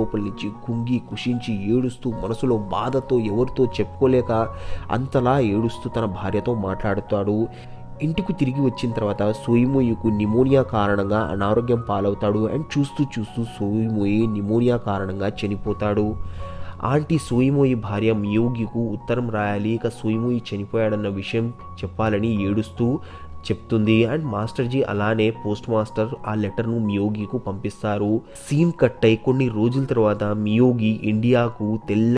లోపల నుంచి కుంగి కుషించి ఏడుస్తూ మనసులో బాధతో ఎవరితో చెప్పుకోలేక అంతలా ఏడుస్తూ తన భార్యతో మాట్లాడుతాడు ఇంటికి తిరిగి వచ్చిన తర్వాత సోయిమోయికు నిమోనియా కారణంగా అనారోగ్యం పాలవుతాడు అండ్ చూస్తూ చూస్తూ సోయిమోయి నిమోనియా కారణంగా చనిపోతాడు ఆంటీ సోయిమోయి భార్య మియోగికు ఉత్తరం రాయాలి ఇక సోయిమోయి చనిపోయాడన్న విషయం చెప్పాలని ఏడుస్తూ చెప్తుంది అండ్ మాస్టర్జీ అలానే పోస్ట్ మాస్టర్ ఆ లెటర్ను మియోగికు పంపిస్తారు సీన్ కట్ అయి కొన్ని రోజుల తర్వాత మియోగి ఇండియాకు తెల్ల